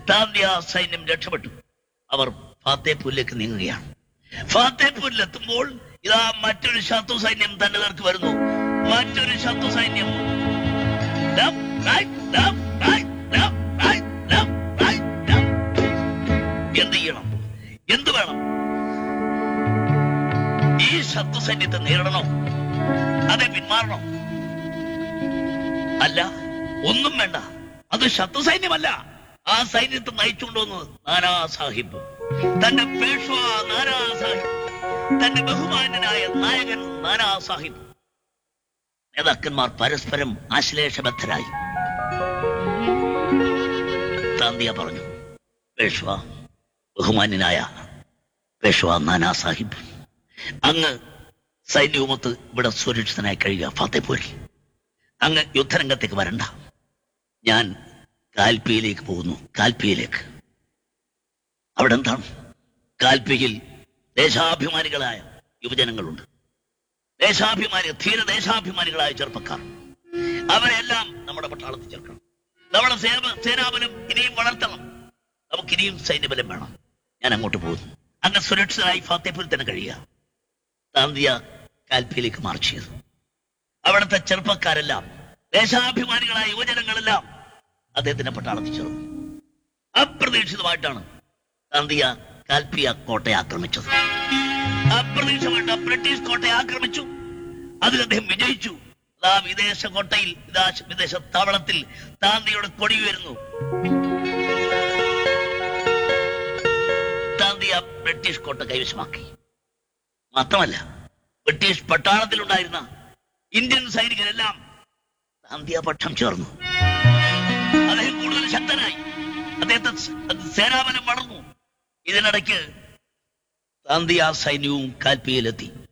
താന്തിയ സൈന്യം രക്ഷപ്പെട്ടു അവർ ഫാത്തേപൂരിലേക്ക് നീങ്ങുകയാണ് ഫാത്തേപൂരിലെത്തുമ്പോൾ ഇതാ മറ്റൊരു ശത്രു സൈന്യം തന്റെ നേർക്ക് വരുന്നു മറ്റൊരു ശത്രു സൈന്യം Left, right, left, right, left, right, left, right, left. എന്ത് ചെയ്യണം എന്ത് വേണം ഈ ശത്രു സൈന്യത്തെ നേരിടണോ അതെ പിന്മാറണോ അല്ല ഒന്നും വേണ്ട അത് ശത്രു സൈന്യമല്ല ആ സൈന്യത്തെ നയിച്ചുകൊണ്ടുവന്നത് നാനാ സാഹിബ് തന്റെ പേഷ്വ നാനാ സാഹിബ് തന്റെ ബഹുമാന്യനായ നായകൻ നാനാ സാഹിബ് നേതാക്കന്മാർ പരസ്പരം ആശ്ലേഷബദ്ധരായി താന്തിയ പറഞ്ഞു പേഷ്വ ബഹുമാന്യനായ പേഷ്വ നാനാ സാഹിബ് അങ്ങ് സൈന്യവുമൊത്ത് ഇവിടെ സുരക്ഷിതനായി കഴിയുക ഫത്തേപൂരിൽ അങ്ങ് യുദ്ധരംഗത്തേക്ക് വരണ്ട ഞാൻ കാൽപ്പിയിലേക്ക് പോകുന്നു കാൽപ്പിയിലേക്ക് അവിടെ എന്താണ് കാൽപ്പിയിൽ ദേശാഭിമാനികളായ യുവജനങ്ങളുണ്ട് ദേശാഭിമാനി ധീര ദേശാഭിമാനികളായ ചെറുപ്പക്കാർ അവരെല്ലാം നമ്മുടെ പട്ടാളത്തിൽ ചേർക്കണം നമ്മുടെ സേന സേനാബലം ഇനിയും വളർത്തണം നമുക്ക് ഇനിയും സൈന്യബലം വേണം ഞാൻ അങ്ങോട്ട് പോകുന്നു അങ്ങ് സുരക്ഷിതനായി ഫത്തേപ്പൂരിൽ തന്നെ കഴിയുക താന്തിയ കാൽപ്പിയിലേക്ക് മാർച്ച് ചെയ്തു അവിടുത്തെ ചെറുപ്പക്കാരെല്ലാം ദേശാഭിമാനികളായ യുവജനങ്ങളെല്ലാം അദ്ദേഹത്തിന്റെ പട്ടാളത്തിൽ ചേർന്നു അപ്രതീക്ഷിതമായിട്ടാണ് താന്തിയ കാൽപ്പിയ കോട്ടയെ ആക്രമിച്ചത് അപ്രതീക്ഷിതമായിട്ട് ബ്രിട്ടീഷ് കോട്ടയെ ആക്രമിച്ചു അതിൽ അദ്ദേഹം വിജയിച്ചു ആ വിദേശ കോട്ടയിൽ ഇതാ വിദേശ താവളത്തിൽ താന്തിയുടെ കൊടി ഉയരുന്നു താന്തിയ ബ്രിട്ടീഷ് കോട്ട കൈവശമാക്കി മാത്രമല്ല ബ്രിട്ടീഷ് പട്ടാളത്തിലുണ്ടായിരുന്ന ഇന്ത്യൻ സൈനികരെല്ലാം താന്തിയ പക്ഷം ചേർന്നു അദ്ദേഹം കൂടുതൽ ശക്തനായി അദ്ദേഹത്തെ സേനാബലം വളർന്നു ഇതിനിടയ്ക്ക് താന്തിയ സൈന്യവും കാൽപ്പിയിലെത്തി